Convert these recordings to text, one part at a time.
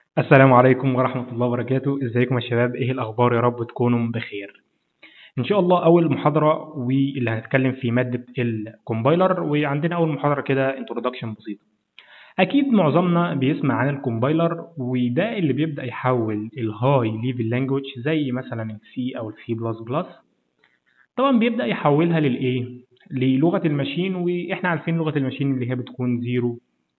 السلام عليكم ورحمة الله وبركاته ازيكم يا شباب ايه الاخبار يا رب تكونوا بخير ان شاء الله اول محاضرة واللي هنتكلم في مادة الكومبايلر وعندنا اول محاضرة كده انترودكشن بسيطة اكيد معظمنا بيسمع عن الكومبايلر وده اللي بيبدأ يحول الهاي ليفل لانجوج زي مثلا السي او السي بلس بلس طبعا بيبدأ يحولها للايه للغة الماشين واحنا عارفين لغة الماشين اللي هي بتكون زيرو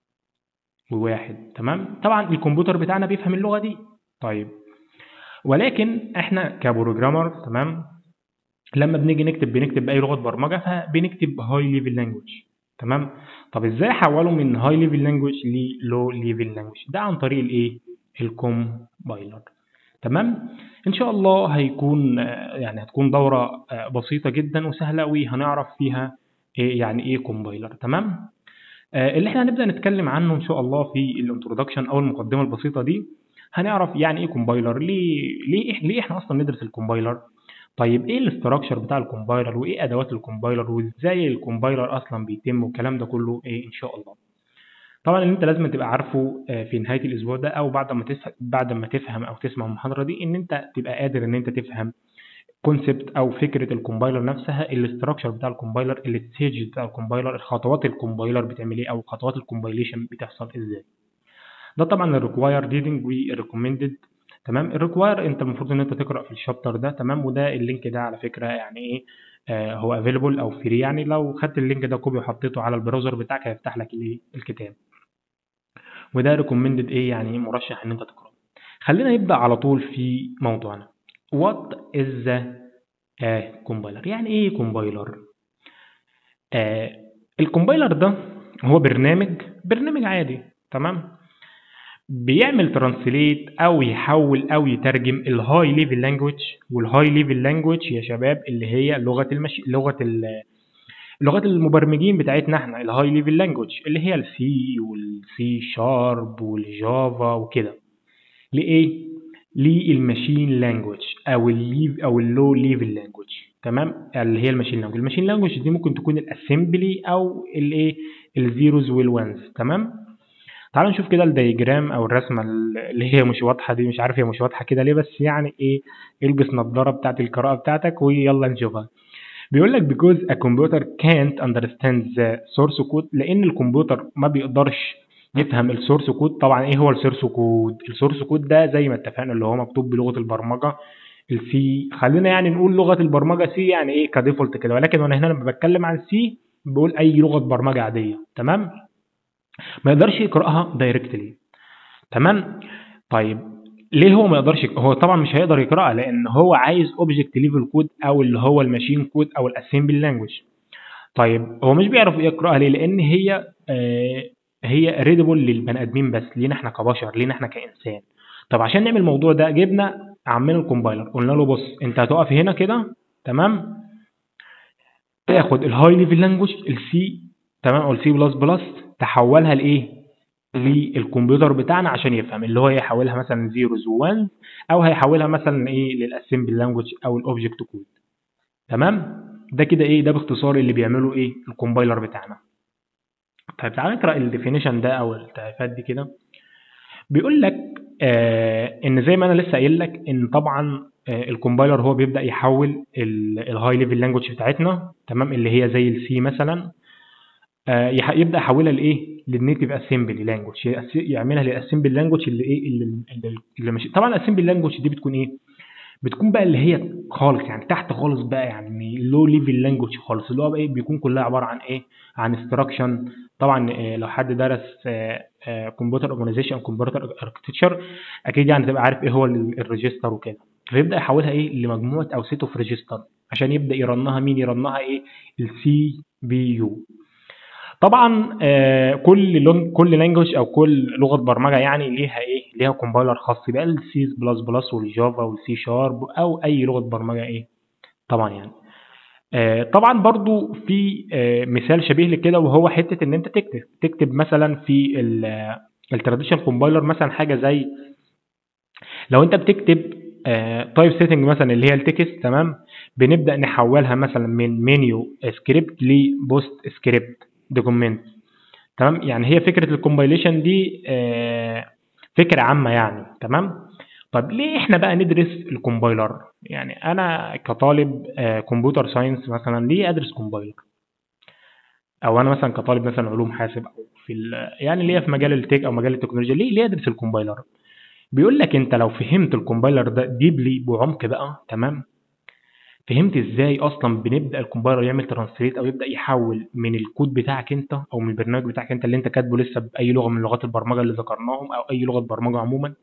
وواحد تمام طبعا الكمبيوتر بتاعنا بيفهم اللغه دي طيب ولكن احنا كبروجرامر تمام لما بنيجي نكتب بنكتب باي لغه برمجه فبنكتب هاي ليفل لانجوج تمام طب ازاي احوله من هاي ليفل لانجوج للو ليفل لانجوج ده عن طريق الايه الكومبايلر تمام ان شاء الله هيكون يعني هتكون دوره بسيطه جدا وسهله وهنعرف فيها إيه يعني ايه كومبايلر تمام اللي احنا هنبدا نتكلم عنه ان شاء الله في الانترودكشن او المقدمه البسيطه دي هنعرف يعني ايه كومبايلر ليه ليه ليه احنا اصلا ندرس الكومبايلر طيب ايه الاستراكشر بتاع الكومبايلر وايه ادوات الكومبايلر وازاي الكومبايلر اصلا بيتم والكلام ده كله ايه ان شاء الله طبعا اللي انت لازم تبقى عارفه في نهايه الاسبوع ده او بعد ما تفهم بعد ما تفهم او تسمع المحاضره دي ان انت تبقى قادر ان انت تفهم كونسبت او فكره الكومبايلر نفسها الاستراكشر بتاع الكومبايلر الستيج بتاع الكومبايلر الخطوات الكومبايلر بتعمل ايه او خطوات الكومبايليشن بتحصل ازاي ده طبعا الريكواير ريدنج والريكومندد تمام الريكواير انت المفروض ان انت تقرا في الشابتر ده تمام وده اللينك ده على فكره يعني ايه آه هو افيلبل او فري يعني لو خدت اللينك ده كوبي وحطيته على البراوزر بتاعك هيفتح لك الايه الكتاب وده ريكومندد ايه يعني مرشح ان انت تقراه خلينا نبدا على طول في موضوعنا what is the uh, compiler يعني ايه كومبايلر آه الكومبايلر ده هو برنامج برنامج عادي تمام بيعمل ترانسليت او يحول او يترجم الهاي ليفل لانجويج والهاي ليفل لانجويج يا شباب اللي هي لغه المش... لغه ال... لغات المبرمجين بتاعتنا احنا الهاي ليفل لانجويج اللي هي السي والسي شارب والجافا وكده لايه للماشين لانجوج او الليف او اللو ليفل لانجوج تمام اللي هي الماشين لانجوج الماشين لانجوج دي ممكن تكون الاسمبلي او الايه الزيروز والوانز تمام تعالوا نشوف كده الدياجرام او الرسمه اللي هي مش واضحه دي مش عارف هي مش واضحه كده ليه بس يعني ايه البس نظاره بتاعت القراءه بتاعتك ويلا نشوفها بيقول لك because a computer can't understand the source code لان الكمبيوتر ما بيقدرش نفهم السورس كود طبعا ايه هو السورس كود السورس كود ده زي ما اتفقنا اللي هو مكتوب بلغه البرمجه السي خلينا يعني نقول لغه البرمجه سي يعني ايه كديفولت كده ولكن وانا هنا لما بتكلم عن سي بقول اي لغه برمجه عاديه تمام ما يقدرش يقراها دايركتلي تمام طيب ليه هو ما يقدرش هو طبعا مش هيقدر يقراها لان هو عايز اوبجكت ليفل كود او اللي هو الماشين كود او الاسمبل لانجوج طيب هو مش بيعرف يقراها ليه لان هي آه هي ريدبل للبني ادمين بس لينا احنا كبشر لينا احنا كانسان طب عشان نعمل الموضوع ده جبنا عمنا الكومبايلر قلنا له بص انت هتقف هنا كده تمام تاخد الهاي ليفل لانجوج السي تمام او السي بلس بلس تحولها لايه للكمبيوتر بتاعنا عشان يفهم اللي هو يحولها مثلا زيروز وانز او هيحولها مثلا ايه للاسمبل لانجوج او الاوبجكت كود تمام ده كده ايه ده باختصار اللي بيعمله ايه الكومبايلر بتاعنا طيب تعالى نقرا الديفينيشن ده او التعريفات دي كده بيقول لك آه ان زي ما انا لسه قايل لك ان طبعا آه الكومبايلر هو بيبدا يحول الهاي ليفل لانجوج بتاعتنا تمام اللي هي زي السي مثلا آه يبدا يحولها لايه للنيتيف اسمبلي لانجوج يعملها للاسمبلي لانجوج اللي ايه اللي, اللي, اللي مش طبعا الاسمبلي لانجوج دي بتكون ايه بتكون بقى اللي هي خالص يعني تحت خالص بقى يعني لو ليفل لانجوج خالص اللي هو بقى ايه بيكون كلها عباره عن ايه عن انستراكشن طبعا لو حد درس كمبيوتر اورجانيزيشن كمبيوتر اركتشر اكيد يعني تبقى عارف ايه هو الريجستر وكده فيبدا يحولها ايه لمجموعه او سيت اوف ريجستر عشان يبدا يرنها مين يرنها ايه السي بي يو طبعا آه كل لون كل لانجوج او كل لغه برمجه يعني ليها ايه ليها كومبايلر خاص بقى السي بلس بلس والجافا والسي شارب او اي لغه برمجه ايه طبعا يعني آه طبعا برضو في آه مثال شبيه لكده وهو حته ان انت تكتب تكتب مثلا في التراديشنال كومبايلر مثلا حاجه زي لو انت بتكتب تايب سيتنج مثلا اللي هي التكست تمام بنبدا نحولها مثلا من منيو سكريبت لبوست سكريبت دوكيمنت تمام يعني هي فكره الكومبايليشن دي آه فكره عامه يعني تمام طب ليه احنا بقى ندرس الكومبايلر يعني انا كطالب كمبيوتر ساينس مثلا ليه ادرس كومبايلر او انا مثلا كطالب مثلا علوم حاسب او في ال- يعني ليه في مجال التك او مجال التكنولوجيا ليه ليه ادرس الكومبايلر بيقول لك انت لو فهمت الكومبايلر ده ديبلي بعمق بقى تمام فهمت ازاي اصلا بنبدا الكومبايلر يعمل ترانسليت او يبدا يحول من الكود بتاعك انت او من البرنامج بتاعك انت اللي انت كاتبه لسه باي لغه من لغات البرمجه اللي ذكرناهم او اي لغه برمجه عموما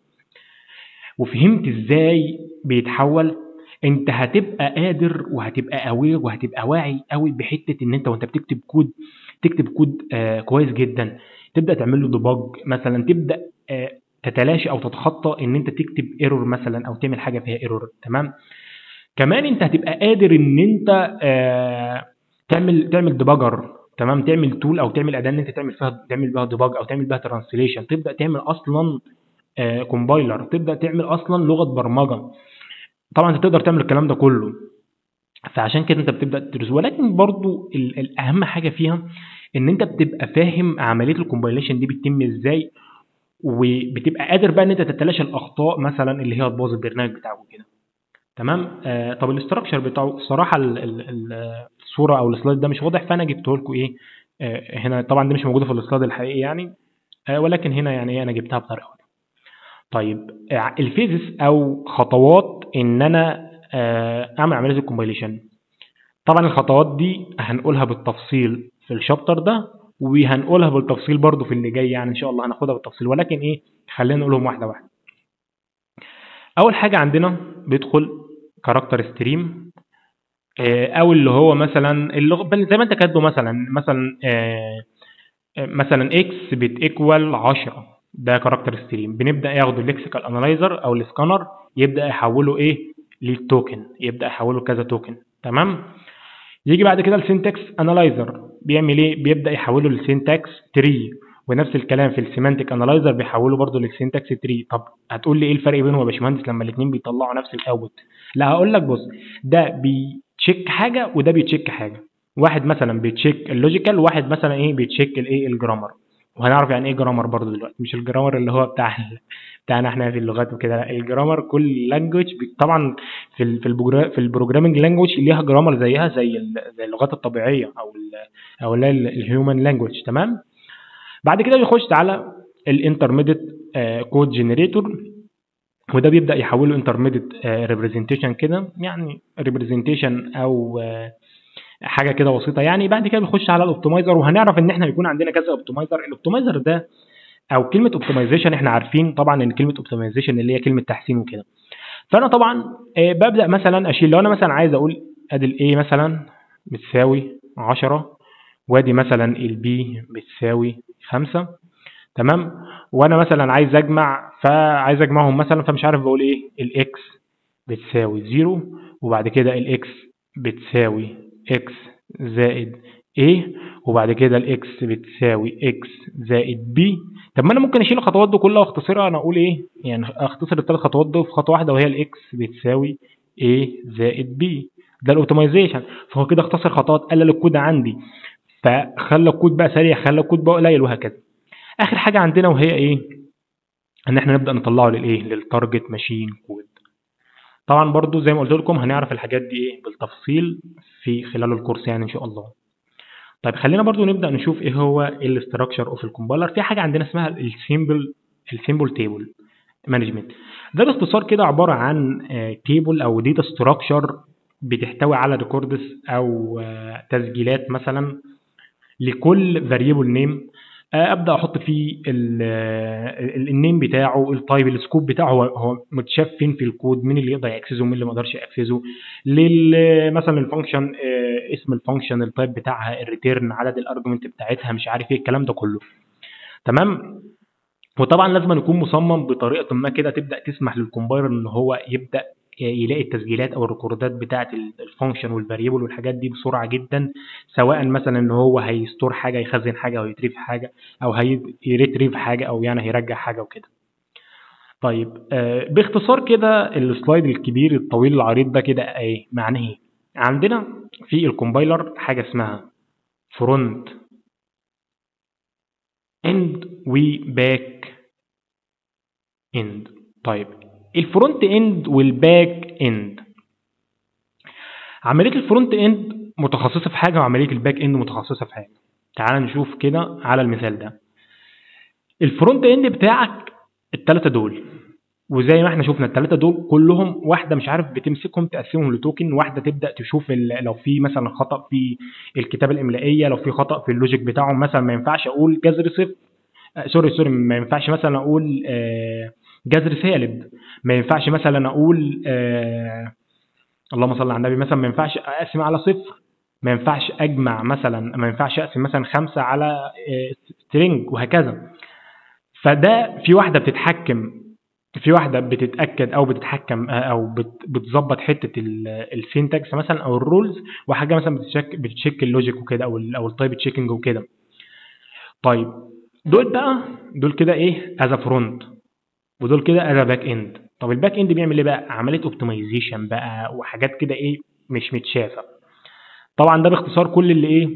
وفهمت ازاي بيتحول انت هتبقى قادر وهتبقى اوير وهتبقى واعي قوي بحته ان انت وانت بتكتب كود تكتب كود آه كويس جدا تبدا تعمل له ديباج مثلا تبدا آه تتلاشى او تتخطى ان انت تكتب ايرور مثلا او تعمل حاجه فيها ايرور تمام كمان انت هتبقى قادر ان انت آه تعمل تعمل ديباجر تمام تعمل تول او تعمل اداه ان انت تعمل فيها تعمل بيها ديباج او تعمل بيها ترانسليشن تبدا تعمل اصلا كومبايلر تبدا تعمل اصلا لغه برمجه طبعا انت تقدر تعمل الكلام ده كله فعشان كده انت بتبدا تدرس ولكن برضو ال- الاهم حاجه فيها ان انت بتبقى فاهم عمليه الكومبايليشن دي بتتم ازاي وبتبقى قادر بقى ان انت تتلاشى الاخطاء مثلا اللي هي هتبوظ البرنامج بتاعك وكده تمام آه طب الاستراكشر بتاعه الصراحه ال- ال- ال- الصوره او السلايد ده مش واضح فانا جبته لكم ايه آه هنا طبعا دي مش موجوده في السلايد الحقيقي يعني آه ولكن هنا يعني ايه انا جبتها بطريقه واضحه طيب آه، الفيزس او خطوات ان انا آه، اعمل عمليه الكومبايليشن طبعا الخطوات دي هنقولها بالتفصيل في الشابتر ده وهنقولها بالتفصيل برضو في اللي جاي يعني ان شاء الله هناخدها بالتفصيل ولكن ايه خلينا نقولهم واحده واحده اول حاجه عندنا بيدخل كاركتر ستريم او اللي هو مثلا اللغه زي ما انت كاتبه مثلا مثلا آه، آه، مثلا اكس بتيكوال 10 ده كاركتر ستريم بنبدا ياخد الليكسيكال انالايزر او السكانر يبدا يحوله ايه للتوكن يبدا يحوله كذا توكن تمام يجي بعد كده السينتاكس انالايزر بيعمل ايه بيبدا يحوله للسينتاكس تري ونفس الكلام في السيمانتيك انالايزر بيحوله برضه للسينتاكس تري طب هتقول لي ايه الفرق بينهم يا باشمهندس لما الاثنين بيطلعوا نفس الاوت لا هقول لك بص ده بيتشيك حاجه وده بيتشيك حاجه واحد مثلا بيتشيك اللوجيكال وواحد مثلا ايه بيتشيك الايه الجرامر وهنعرف يعني ايه جرامر برضه دلوقتي مش الجرامر اللي هو بتاع بتاعنا احنا في اللغات وكده لا الجرامر كل لانجوج طبعا في ال في البروجرا في البروجرامنج لانجوج ليها جرامر زيها زي ال- زي اللغات الطبيعيه او ال او اللي هي الهيومن لانجوج تمام بعد كده بيخش على الانترميديت كود جنريتور وده بيبدا يحوله انترميديت ريبريزنتيشن كده يعني ريبريزنتيشن او آه، حاجه كده بسيطه يعني بعد كده بيخش على الاوبتمايزر وهنعرف ان احنا بيكون عندنا كذا اوبتمايزر الاوبتمايزر ده او كلمه اوبتمايزيشن احنا عارفين طبعا ان كلمه اوبتمايزيشن اللي هي كلمه تحسين وكده فانا طبعا آه، ببدا مثلا اشيل لو انا مثلا عايز اقول ادي الاي مثلا بتساوي 10 وادي مثلا البي بتساوي 5 تمام وانا مثلا عايز اجمع فعايز اجمعهم مثلا فمش عارف بقول ايه الاكس بتساوي 0 وبعد كده الاكس بتساوي اكس زائد a وبعد كده الاكس بتساوي اكس زائد b طب ما انا ممكن اشيل الخطوات دي كلها واختصرها انا اقول ايه يعني اختصر الثلاث خطوات دول في خطوه واحده وهي الاكس بتساوي a زائد b ده الاوتومايزيشن فهو كده اختصر خطوات قلل الكود عندي فخلى الكود بقى سريع خلى الكود بقى قليل وهكذا اخر حاجه عندنا وهي ايه ان احنا نبدا نطلعه للايه للتارجت ماشين كود طبعا برضو زي ما قلت لكم هنعرف الحاجات دي ايه بالتفصيل في خلال الكورس يعني ان شاء الله طيب خلينا برضو نبدا نشوف ايه هو الاستراكشر اوف الكومبايلر في حاجه عندنا اسمها السيمبل السيمبل تيبل مانجمنت ده باختصار كده عباره عن تيبل او داتا ستراكشر بتحتوي على ريكوردز او آه، تسجيلات مثلا لكل فاريبل نيم ابدا احط فيه ال- ال- النيم بتاعه التايب السكوب بتاعه هو هو متشاف فين في الكود مين اللي يقدر ياكسسه ومين اللي ما يقدرش ياكسسه لل مثلا الفانكشن آه، اسم الفانكشن التايب بتاعها الريتيرن عدد الارجمنت بتاعتها مش عارف ايه الكلام ده كله تمام وطبعا لازم يكون مصمم بطريقه ما كده تبدا تسمح للكومبايلر ان هو يبدا يلاقي التسجيلات او الريكوردات بتاعه الفانكشن والفاريبل والحاجات دي بسرعه جدا سواء مثلا ان هو هيستور حاجه يخزن حاجه او يتريف حاجه او هيريتريف حاجه او يعني هيرجع حاجه وكده طيب آه باختصار كده السلايد الكبير الطويل العريض ده كده ايه معناه ايه عندنا في الكومبايلر حاجه اسمها فرونت اند وباك اند طيب الفرونت اند والباك اند عمليه الفرونت اند متخصصه في حاجه وعمليه الباك اند متخصصه في حاجه تعال نشوف كده على المثال ده الفرونت اند بتاعك الثلاثه دول وزي ما احنا شفنا الثلاثه دول كلهم واحده مش عارف بتمسكهم تقسمهم لتوكن واحده تبدا تشوف لو في مثلا خطا في الكتابه الاملائيه لو في خطا في اللوجيك بتاعهم مثلا ما ينفعش اقول جذر صفر آه سوري سوري ما ينفعش مثلا اقول آه جذر سالب ما ينفعش مثلا اقول آه اللهم صل على النبي مثلا ما ينفعش اقسم على صفر ما ينفعش اجمع مثلا ما ينفعش اقسم مثلا خمسه على سترينج وهكذا فده في واحده بتتحكم في واحده بتتاكد او بتتحكم او بتظبط حته السينتاكس مثلا او الرولز وحاجه مثلا بتشك بتشيك اللوجيك وكده او ال او التايب تشيكنج وكده طيب دول بقى دول كده ايه از فرونت ودول كده از باك اند طب الباك اند بيعمل ايه بقى عمليه اوبتمايزيشن بقى وحاجات كده ايه مش متشافه طبعا ده باختصار كل اللي ايه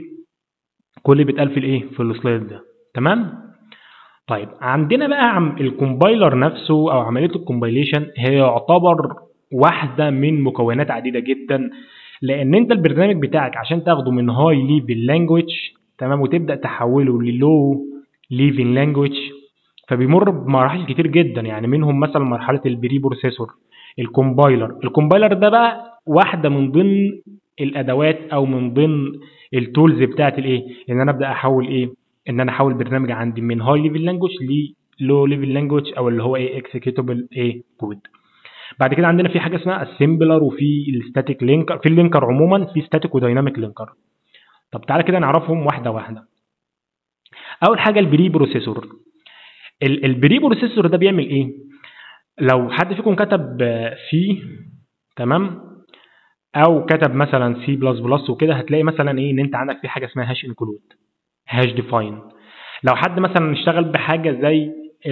كل اللي بيتقال في الايه في السلايد ده تمام طيب عندنا بقى عم الكومبايلر نفسه او عمليه الكومبايليشن هي يعتبر واحده من مكونات عديده جدا لان انت البرنامج بتاعك عشان تاخده من هاي ليفل لانجويج تمام وتبدا تحوله للو ليفل لانجويج فبيمر بمراحل كتير جدا يعني منهم مثلا مرحله البري بروسيسور الكومبايلر الكومبايلر ده بقى واحده من ضمن الادوات او من ضمن التولز بتاعت الايه ان انا ابدا احول ايه ان انا احول برنامج عندي من هاي ليفل لانجوج للو ليفل لانجوج او اللي هو ايه اكسكيوتبل ايه كود بعد كده عندنا في حاجه اسمها السيمبلر وفي الستاتيك لينكر في اللينكر عموما في ستاتيك ودايناميك لينكر طب تعالى كده نعرفهم واحده واحده اول حاجه البري بروسيسور البري بروسيسور ده بيعمل ايه لو حد فيكم كتب سي تمام او كتب مثلا سي بلس بلس وكده هتلاقي مثلا ايه ان انت عندك في حاجه اسمها هاش انكلود هاش ديفاين لو حد مثلا اشتغل بحاجه زي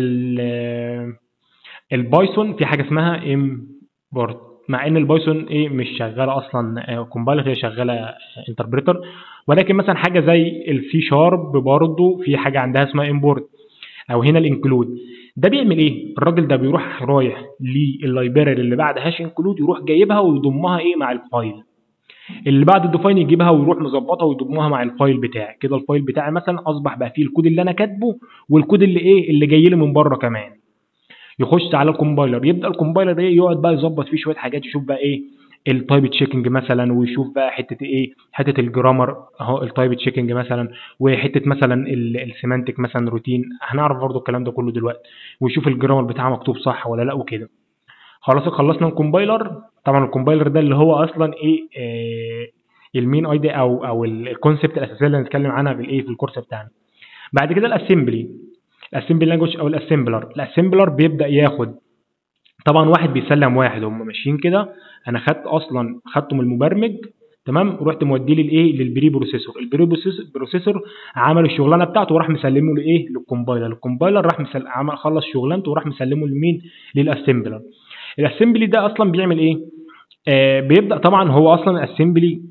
البايثون في حاجه اسمها امبورت مع ان البايثون ايه مش شغاله اصلا كومبايلر هي شغاله انتربريتر ولكن مثلا حاجه زي السي شارب برضه في حاجه عندها اسمها امبورت او هنا الانكلود ده بيعمل ايه الراجل ده بيروح رايح لللايبراري اللي بعد هاش انكلود يروح جايبها ويضمها ايه مع الفايل اللي بعد الديفاين يجيبها ويروح مظبطها ويضمها مع الفايل بتاعي كده الفايل بتاعي مثلا اصبح بقى فيه الكود اللي انا كاتبه والكود اللي ايه اللي جاي لي من بره كمان يخش على الكومبايلر يبدا الكومبايلر ايه يقعد بقى يظبط فيه شويه حاجات يشوف بقى ايه التايب تشيكنج مثلا ويشوف بقى حته ايه حته الجرامر اهو التايب تشيكنج مثلا وحته مثلا السيمانتك مثلا روتين هنعرف برضو الكلام ده كله دلوقتي ويشوف الجرامر بتاعه مكتوب صح ولا لا وكده خلاص خلصنا الكومبايلر طبعا الكومبايلر ده اللي هو اصلا ايه, إيه المين اي دي او او الكونسبت الاساسيه اللي هنتكلم عنها في الايه في الكورس بتاعنا بعد كده الاسمبلي الاسمبلي لانجوج او الاسمبلر الاسمبلر بيبدا ياخد طبعا واحد بيسلم واحد هم ماشيين كده انا خدت اصلا خدته من المبرمج تمام ورحت موديه للايه للبري بروسيسور البري بروسيسور عمل الشغلانه بتاعته وراح مسلمه لايه للكومبايلر الكومبايلر راح مسل... عمل خلص شغلانته وراح مسلمه لمين للاسمبلر الاسمبلي ده اصلا بيعمل ايه آه بيبدا طبعا هو اصلا الاسمبلي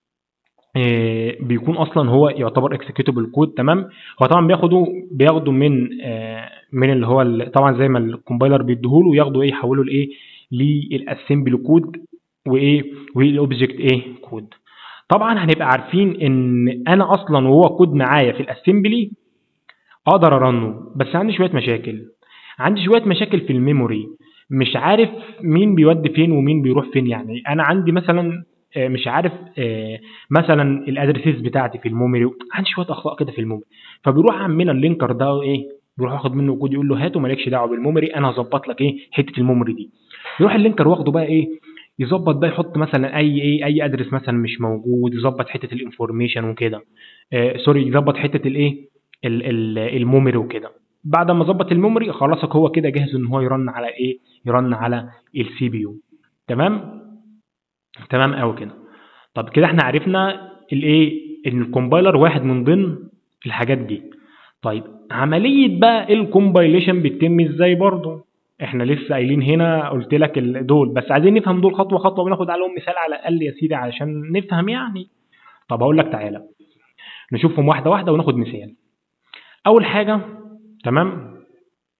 آه بيكون اصلا هو يعتبر اكسكيوتبل كود تمام هو طبعا بياخده بياخده من آه من اللي هو طبعا زي ما الكومبايلر بيديهوله وياخده ايه يحوله لايه للاسمبلي كود وايه والاوبجكت ايه كود طبعا هنبقى عارفين ان انا اصلا وهو كود معايا في الاسمبلي اقدر ارنه بس عندي شويه مشاكل عندي شويه مشاكل في الميموري مش عارف مين بيودي فين ومين بيروح فين يعني انا عندي مثلا مش عارف مثلا الادرسيز بتاعتي في الميموري عندي شويه اخطاء كده في الميموري فبيروح عمنا اللينكر ده ايه بيروح ياخد منه كود يقول له هاته مالكش دعوه بالميموري انا هظبط لك ايه حته الميموري دي يروح اللينكر واخده بقى ايه يظبط بقى يحط مثلا اي ايه اي ادرس مثلا مش موجود يظبط حته الانفورميشن وكده آه سوري يظبط حته الايه الميموري وكده بعد ما ظبط الميموري خلاص هو كده جاهز ان هو يرن على ايه يرن على السي بي يو تمام تمام قوي كده طب كده احنا عرفنا الايه ان الكومبايلر واحد من ضمن الحاجات دي طيب عمليه بقى الكومبايليشن بتتم ازاي برضه احنا لسه قايلين هنا قلت لك دول بس عايزين نفهم دول خطوه خطوه وناخد عليهم مثال على الاقل يا سيدي علشان نفهم يعني طب اقول لك تعالى نشوفهم واحده واحده وناخد مثال اول حاجه تمام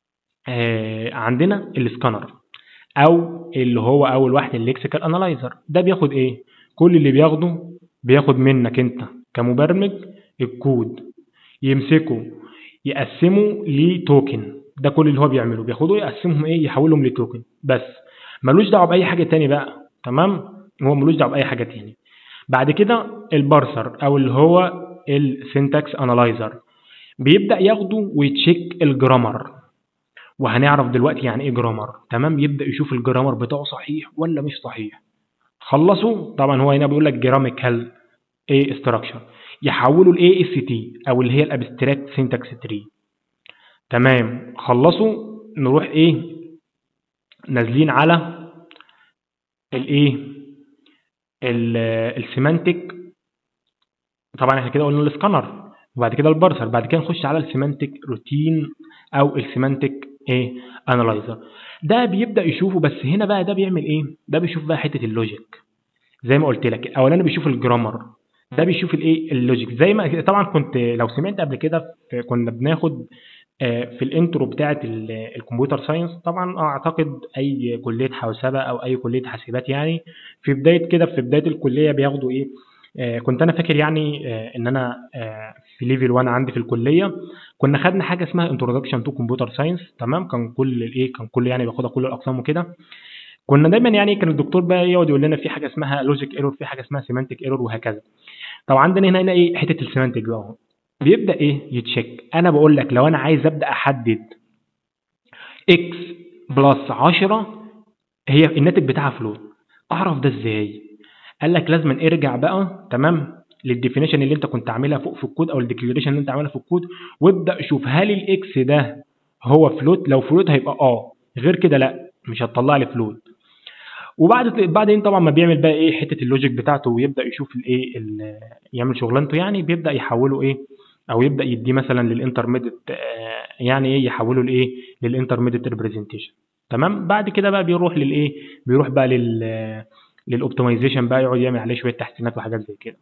آه عندنا السكانر او اللي هو اول واحد الليكسيكال انالايزر ده بياخد ايه كل اللي بياخده بياخد منك انت كمبرمج الكود يمسكه يقسمه لتوكن ده كل اللي هو بيعمله بياخده يقسمهم ايه يحولهم لتوكن بس ملوش دعوه باي حاجه تاني بقى تمام هو ملوش دعوه باي حاجه تاني بعد كده البارسر او اللي هو السنتكس انالايزر بيبدا ياخده ويتشيك الجرامر وهنعرف دلوقتي يعني ايه جرامر تمام يبدا يشوف الجرامر بتاعه صحيح ولا مش صحيح خلصوا طبعا هو هنا بيقول لك جراميكال ايه استراكشر يحولوا لاي اس تي او اللي هي الابستراكت سينتاكس تري تمام خلصوا نروح ايه نازلين على الايه السيمانتك طبعا احنا كده قلنا السكانر وبعد كده البارسر بعد كده نخش على السيمانتك روتين او السيمانتك ايه انالايزر ده بيبدا يشوفه بس هنا بقى ده بيعمل ايه ده بيشوف بقى حته اللوجيك زي ما قلت لك اولا بيشوف الجرامر ده بيشوف الايه اللوجيك زي ما طبعا كنت لو سمعت قبل كده كنا بناخد في الانترو بتاعه الكمبيوتر ساينس طبعا اعتقد اي كليه حوسبه او اي كليه حاسبات يعني في بدايه كده في بدايه الكليه بياخدوا ايه كنت انا فاكر يعني ان انا في ليفل 1 عندي في الكليه كنا خدنا حاجه اسمها انترودكشن تو كمبيوتر ساينس تمام كان كل الايه كان كل يعني بياخدها كل الاقسام وكده كنا دايما يعني كان الدكتور بقى يقعد يقول لنا في حاجه اسمها لوجيك ايرور في حاجه اسمها سيمانتك ايرور وهكذا طب عندنا هنا هنا ايه حته السيمانتك بقى بيبدا ايه يتشيك انا بقول لك لو انا عايز ابدا احدد اكس بلس 10 هي الناتج بتاعها فلوت اعرف ده ازاي قال لك لازم ارجع بقى تمام للديفينيشن اللي انت كنت عاملها فوق في الكود او الديكليريشن اللي انت عاملها في الكود وابدا شوف هل الاكس ده هو فلوت لو فلوت هيبقى اه غير كده لا مش هتطلع لي فلوت وبعد بعدين طبعا ما بيعمل بقى ايه حته اللوجيك بتاعته ويبدا يشوف الايه يعمل شغلانته يعني بيبدا يحوله ايه او يبدا يديه مثلا للانترميديت يعني ايه يحوله لايه للانترميديت ريبريزنتيشن تمام بعد كده بقى بيروح للايه بيروح بقى لل للاوبتمايزيشن بقى يقعد يعمل عليه شويه تحسينات وحاجات زي كده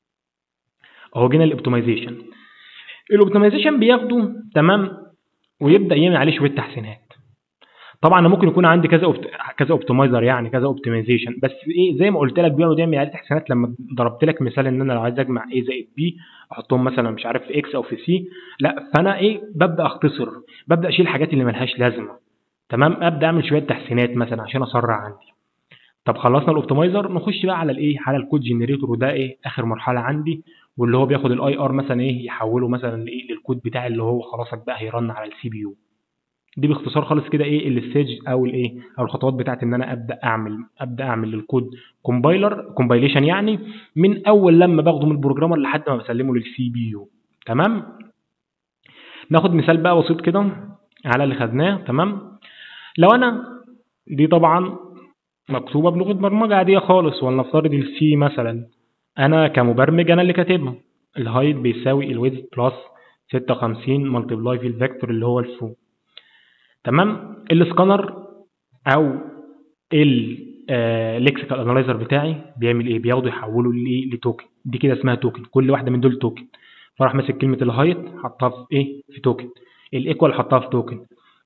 اهو جينا الاوبتمايزيشن الاوبتمايزيشن بياخده تمام ويبدا يعمل عليه شويه تحسينات طبعا انا ممكن يكون عندي كذا أوبت... كذا اوبتمايزر يعني كذا اوبتمايزيشن بس ايه زي ما قلت لك بيقعد يعمل عليه تحسينات لما ضربت لك مثال ان انا لو عايز اجمع ايه زائد بي احطهم مثلا مش عارف في اكس او في سي لا فانا ايه ببدا اختصر ببدا اشيل الحاجات اللي ملهاش لازمه تمام ابدا اعمل شويه تحسينات مثلا عشان اسرع عندي طب خلصنا الاوبتمايزر نخش بقى على الايه على الكود جنريتور وده ايه اخر مرحله عندي واللي هو بياخد الاي ار مثلا ايه يحوله مثلا لايه للكود بتاعي اللي هو خلاص بقى هيرن على السي بي يو دي باختصار خالص كده ايه الستيج او الايه او الخطوات بتاعت ان انا ابدا اعمل ابدا اعمل للكود كومبايلر كومبايليشن يعني من اول لما باخده من البروجرامر لحد ما بسلمه للسي بي يو تمام ناخد مثال بقى بسيط كده على اللي خدناه تمام لو انا دي طبعا مكتوبه بلغه برمجه عاديه خالص ولنفترض السي مثلا انا كمبرمج انا اللي كاتبها الهايت بيساوي الويدث بلس 56 ملتبلاي في الفيكتور اللي هو الفوق تمام السكانر او الليكسيكال انالايزر بتاعي بيعمل ايه بياخده يحوله لايه لتوكن دي كده اسمها توكن كل واحده من دول توكن فراح ماسك كلمه الهايت حطها في ايه في توكن الايكوال حطها في توكن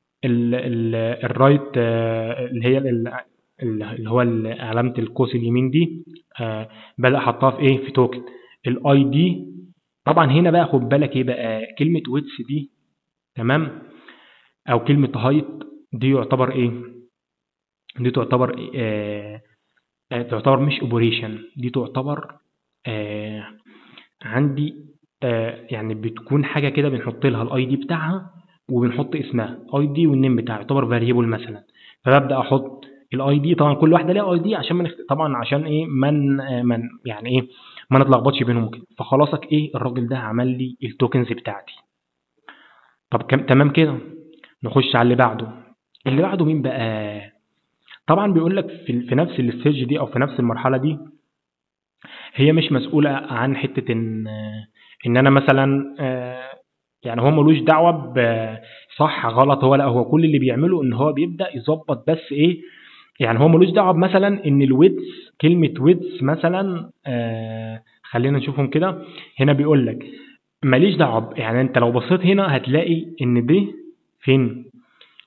الرايت اللي هي اللي هو علامه القوس اليمين دي بدا حطها في ايه في توكن الاي دي طبعا هنا بقى خد بالك ايه بقى كلمه ويتس دي تمام او كلمه هايت دي يعتبر ايه دي تعتبر آه تعتبر مش اوبريشن دي تعتبر آه عندي آه يعني بتكون حاجه كده بنحط لها الاي دي بتاعها وبنحط اسمها اي دي والنيم بتاعها يعتبر فاريبل مثلا فببدا احط الاي دي طبعا كل واحده ليها اي دي عشان من طبعا عشان ايه من من يعني ايه ما نتلخبطش بينهم كده فخلاصك ايه الراجل ده عمل لي التوكنز بتاعتي طب كم تمام كده نخش على اللي بعده اللي بعده مين بقى طبعا بيقول لك في, في نفس الستيج دي او في نفس المرحله دي هي مش مسؤوله عن حته ان ان انا مثلا يعني هو ملوش دعوه بصح غلط هو لا هو كل اللي بيعمله ان هو بيبدا يظبط بس ايه يعني هو ملوش دعوه مثلا ان الويدز كلمه ويدز مثلا آه خلينا نشوفهم كده هنا بيقول لك ماليش دعوه يعني انت لو بصيت هنا هتلاقي ان دي فين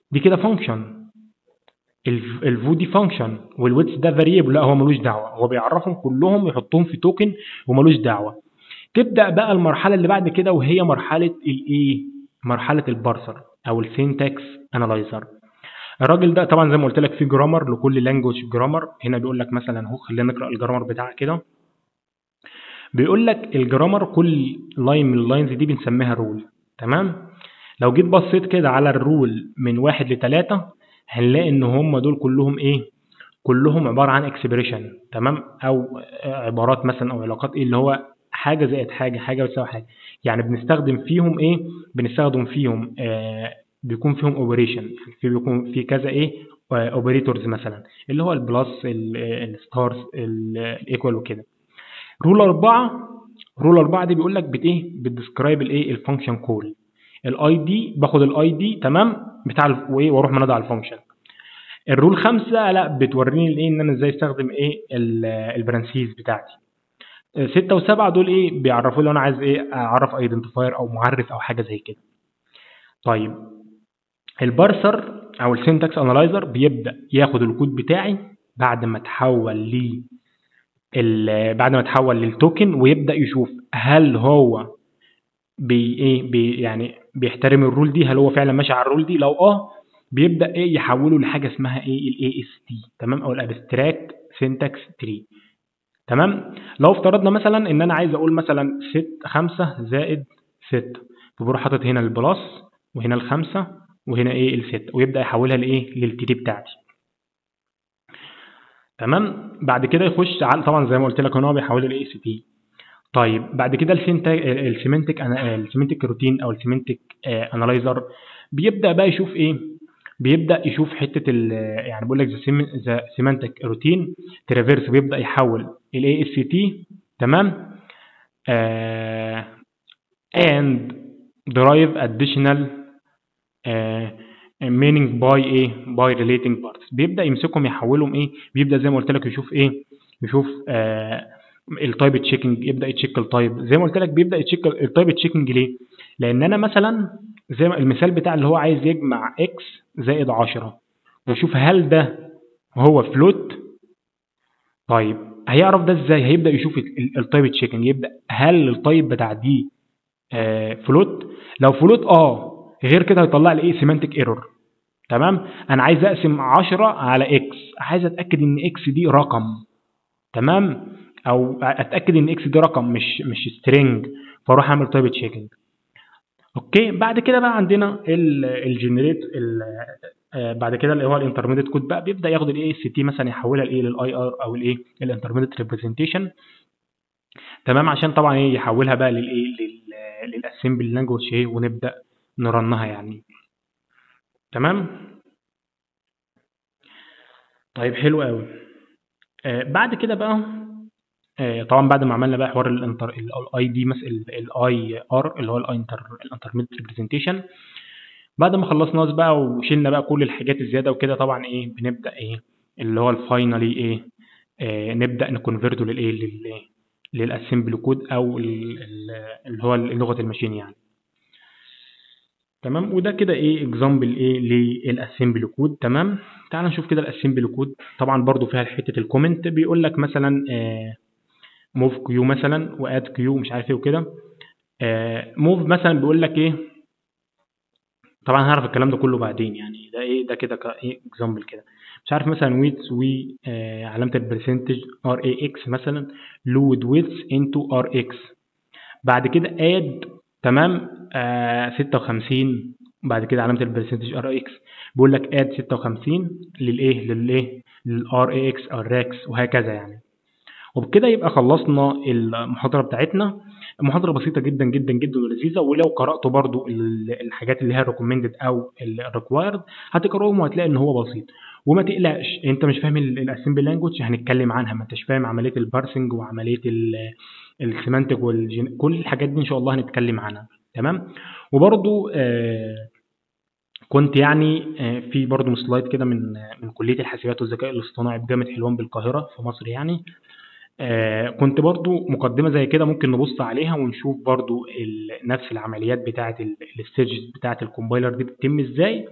دي كده فانكشن الفو دي فانكشن والويتس ده فاريبل لا هو ملوش دعوه هو بيعرفهم كلهم يحطهم في توكن وملوش دعوه تبدا بقى المرحله اللي بعد كده وهي مرحله الايه مرحله البارسر او السينتاكس انالايزر الراجل ده طبعا زي ما قلت لك في جرامر لكل لانجوج جرامر هنا بيقول لك مثلا اهو خلينا نقرا الجرامر بتاعها كده بيقول لك الجرامر كل لاين من اللاينز دي بنسميها رول تمام لو جيت بصيت كده على الرول من واحد لتلاتة هنلاقي ان هم دول كلهم ايه كلهم عباره عن اكسبريشن تمام او عبارات مثلا او علاقات ايه اللي هو حاجه زائد حاجه حاجه بتساوي حاجه يعني بنستخدم فيهم ايه بنستخدم فيهم آه بيكون فيهم اوبريشن في بيكون في كذا ايه اوبريتورز مثلا اللي هو البلس الستارز الايكوال وكده رول أربعة رول أربعة دي بيقول لك بت ايه بتديسكرايب الايه الفانكشن كول الاي دي باخد الاي دي تمام بتاع وايه واروح منادى على الفانكشن الرول خمسة لا بتوريني الايه ان انا ازاي استخدم ايه البرانسيز بتاعتي ستة وسبعة دول ايه بيعرفوا لي انا عايز ايه اعرف ايدنتيفاير او معرف او حاجة زي كده طيب البارسر او السنتكس انالايزر بيبدا ياخد الكود بتاعي بعد ما اتحول ل بعد ما اتحول للتوكن ويبدا يشوف هل هو بي ايه بي يعني بيحترم الرول دي هل هو فعلا ماشي على الرول دي لو اه بيبدا ايه يحوله لحاجه اسمها ايه الاي اس تي تمام او الابستراكت سنتكس تري تمام لو افترضنا مثلا ان انا عايز اقول مثلا ست خمسة زائد ستة فبروح حاطط هنا البلس وهنا الخمسة وهنا ايه الستة ويبدا يحولها لايه للتري بتاعتي تمام بعد كده يخش على طبعا زي ما قلت لك ان هو بيحولها لاي اس تي طيب بعد كده السيمنتك السيمنتك روتين او السيمنتك انالايزر بيبدا بقى يشوف ايه بيبدا يشوف حته ال يعني بقول لك ذا سيمنتك روتين ترافيرس بيبدا يحول الاي اس تي تمام آه and derive additional آه meaning by ايه by relating parts بيبدا يمسكهم يحولهم ايه بيبدا زي ما قلت لك يشوف ايه يشوف آه التايب تشيكنج يبدا يتشيك التايب زي ما قلت لك بيبدا يتشيك التايب تشيكنج ليه لان انا مثلا زي ما المثال بتاع اللي هو عايز يجمع اكس زائد 10 ويشوف هل ده هو فلوت طيب هيعرف ده ازاي هيبدا يشوف التايب تشيكنج يبدا هل التايب بتاع دي آه فلوت لو فلوت اه غير كده هيطلع لي ايه سيمانتك ايرور تمام انا عايز اقسم 10 على اكس عايز اتاكد ان اكس دي رقم تمام او اتاكد ان اكس دي رقم مش مش سترينج فاروح اعمل تايب تشيكنج اوكي بعد كده بقى عندنا الجنريت بعد كده اللي هو الانترميديت كود بقى بيبدا ياخد الاي اس تي مثلا يحولها لايه للاي ار او الايه الانترميديت ريبريزنتيشن تمام عشان طبعا ايه يحولها بقى للايه للاسمبل لانجوج ايه ونبدا نرنها يعني تمام طيب حلو قوي آه بعد كده بقى آه طبعا بعد ما عملنا بقى حوار الانتر الاي دي مثلا الاي ار اللي هو الانتر الانترميديت ريبريزنتيشن بعد ما خلصنا بقى وشلنا بقى كل الحاجات الزياده وكده طبعا ايه بنبدا ايه اللي هو الفاينلي ايه آه نبدا نكونفرته للايه للايه للاسمبل كود او اللي هو لغه الماشين يعني تمام وده كده ايه اكزامبل ايه للاسمبل كود تمام تعال نشوف كده الاسمبل كود طبعا برضو فيها حته الكومنت بيقول لك مثلا موف كيو مثلا واد كيو مش عارف ايه وكده موف مثلا بيقول لك ايه طبعا هعرف الكلام ده كله بعدين يعني ده ايه ده كده ايه اكزامبل كده مش عارف مثلا ويتس و علامه البرسنتج ار اي اكس مثلا لود ويتس انتو ار اكس بعد كده اد تمام آه 56 بعد كده علامه البرسنتج ار اكس بيقول لك اد 56 للايه للايه للار اي اكس او الراكس وهكذا يعني وبكده يبقى خلصنا المحاضره بتاعتنا محاضره بسيطه جدا جدا جدا ولذيذه ولو قراتوا برضو الحاجات اللي هي ريكومندد او الريكوايرد هتقراهم وهتلاقي ان هو بسيط وما تقلقش انت مش فاهم الاسمبل لانجوج هنتكلم عنها ما انتش فاهم عمليه البارسنج وعمليه السيمانتك والجن... كل الحاجات دي ان شاء الله هنتكلم عنها تمام وبرضو آه كنت يعني آه في برضو سلايد كده من من كليه الحاسبات والذكاء الاصطناعي بجامعه حلوان بالقاهره في مصر يعني آه كنت برضو مقدمه زي كده ممكن نبص عليها ونشوف برضو نفس العمليات بتاعه الستيجز بتاعه الكومبايلر دي بتتم ازاي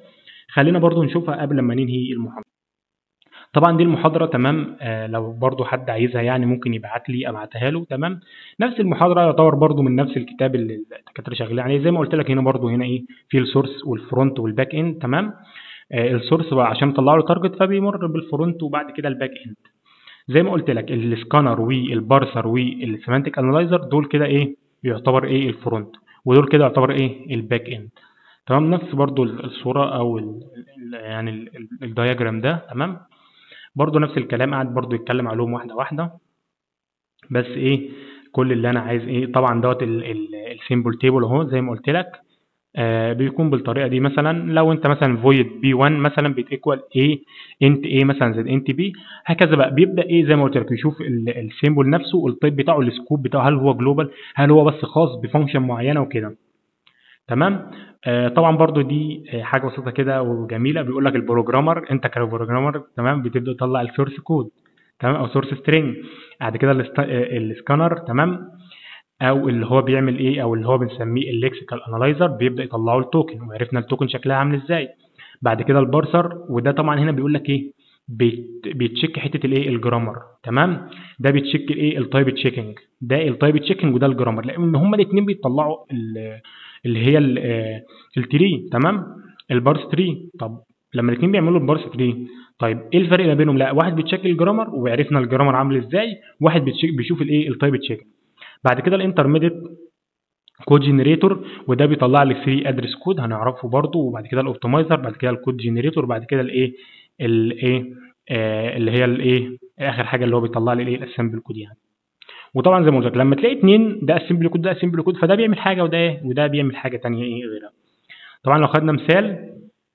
خلينا برضو نشوفها قبل ما ننهي المحاضره طبعا دي المحاضره تمام آه لو برضو حد عايزها يعني ممكن يبعت لي ابعتها له تمام نفس المحاضره يعتبر برضو من نفس الكتاب اللي الدكاتره شغالين عليه زي ما قلت لك هنا برضو هنا ايه في السورس والفرونت والباك اند تمام آه السورس بقى عشان يطلع له تارجت فبيمر بالفرونت وبعد كده الباك اند زي ما قلت لك السكانر والبارسر والسيمانتك انالايزر دول كده ايه يعتبر ايه الفرونت ودول كده يعتبر ايه الباك اند تمام نفس برضو الصوره او ال ال يعني الدياجرام ده تمام برضو نفس الكلام قاعد برضو يتكلم عليهم واحده واحده بس ايه كل اللي انا عايز ايه طبعا دوت السيمبل تيبل اهو زي ما قلت لك آه بيكون بالطريقه دي مثلا لو انت مثلا فويد بي 1 مثلا بتيكوال ايه انت ايه مثلا زائد انت بي هكذا بقى بيبدا ايه زي ما قلت لك يشوف السيمبل نفسه التايب بتاعه السكوب بتاعه هل هو جلوبال هل هو بس خاص بفانكشن معينه وكده تمام آه طبعا برضو دي حاجه بسيطه كده وجميله بيقول لك البروجرامر انت كبروجرامر تمام بتبدا تطلع السورس كود تمام او سورس سترينج بعد كده السكانر تمام او اللي هو بيعمل ايه او اللي هو بنسميه الليكسيكال انالايزر بيبدا يطلع له التوكن وعرفنا التوكن شكلها عامل ازاي بعد كده البارسر وده طبعا هنا بيقول لك ايه بيتشيك حته الايه الجرامر تمام ده بيتشيك الايه التايب تشيكنج ده التايب تشيكنج وده الجرامر لان هما الاثنين بيطلعوا اللي هي التري تمام البارس تري طب لما الاثنين بيعملوا البارس تري طيب ايه الفرق ما بينهم لا واحد بيتشيك الجرامر وعرفنا الجرامر عامل ازاي واحد بيشوف الايه التايب تشيكنج بعد كده الانترميديت كود جنريتور وده بيطلع لي 3 ادرس كود هنعرفه برضو وبعد كده الاوبتمايزر بعد كده الكود جنريتور بعد كده الايه الايه آه اللي هي الايه اخر حاجه اللي هو بيطلع لي الايه الاسمبل كود يعني وطبعا زي ما قلت لك لما تلاقي اتنين ده اسمبل كود ده اسمبل كود فده بيعمل حاجه وده ايه وده بيعمل حاجه ثانيه ايه غيرها طبعا لو خدنا مثال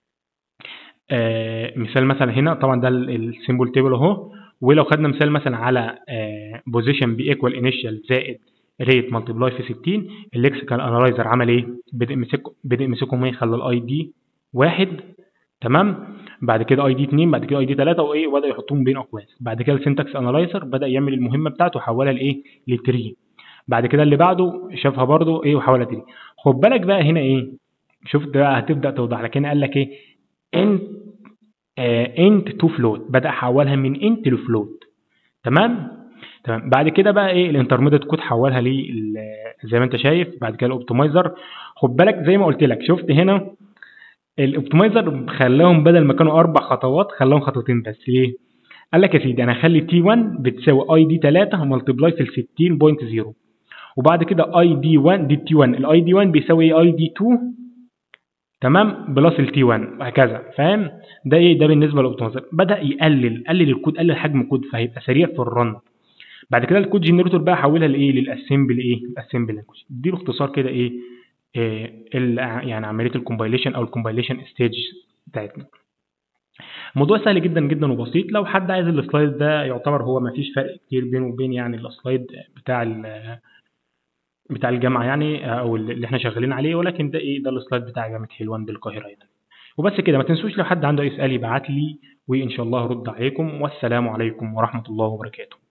آه مثال مثلا هنا طبعا ده السيمبل تيبل اهو ولو خدنا مثال مثلا على بوزيشن بي ايكوال انيشال زائد ريت ملتبلاي في 60 الليكسيكال انالايزر عمل ايه؟ بدا يمسكه بدا يمسكهم ايه؟ خلى الاي دي واحد تمام بعد كده اي دي 2 بعد كده اي دي 3 وايه وبدا يحطهم بين اقواس بعد كده السنتكس انالايزر بدا يعمل المهمه بتاعته وحولها لايه؟ لتري بعد كده اللي بعده شافها برده ايه وحولها تري خد بالك بقى هنا ايه؟ شفت بقى هتبدا توضح لك هنا قال لك ايه؟ انت انت تو فلوت بدا حولها من انت لفلوت تمام تمام بعد كده بقى ايه الانترميديت كود حولها لي زي ما انت شايف بعد كده الاوبتمايزر خد بالك زي ما قلت لك شفت هنا الاوبتمايزر خلاهم بدل ما كانوا اربع خطوات خلاهم خطوتين بس ليه قال لك يا سيدي انا هخلي تي 1 بتساوي اي دي 3 ملتبلاي في ال 60.0 وبعد كده اي دي 1 دي تي 1 الاي دي 1 بيساوي اي دي 2 تمام بلس التي 1 وهكذا فاهم ده ايه ده بالنسبه للاوبتمايزر بدا يقلل قلل الكود قلل حجم الكود فهيبقى سريع في الرن بعد كده الكود جنريتور بقى حولها لايه للاسمبل ايه الاسمبل لانجوج دي باختصار كده ايه, إيه يعني عمليه الكومبايليشن او الكومبايليشن ستيج بتاعتنا الموضوع سهل جدا جدا وبسيط لو حد عايز السلايد ده يعتبر هو ما فيش فرق كتير بينه وبين يعني السلايد بتاع بتاع الجامعه يعني او اللي احنا شغالين عليه ولكن ده ايه ده السلايد بتاع جامعه حلوان بالقاهره يعني وبس كده ما تنسوش لو حد عنده اي سؤال يبعت لي وان شاء الله هرد عليكم والسلام عليكم ورحمه الله وبركاته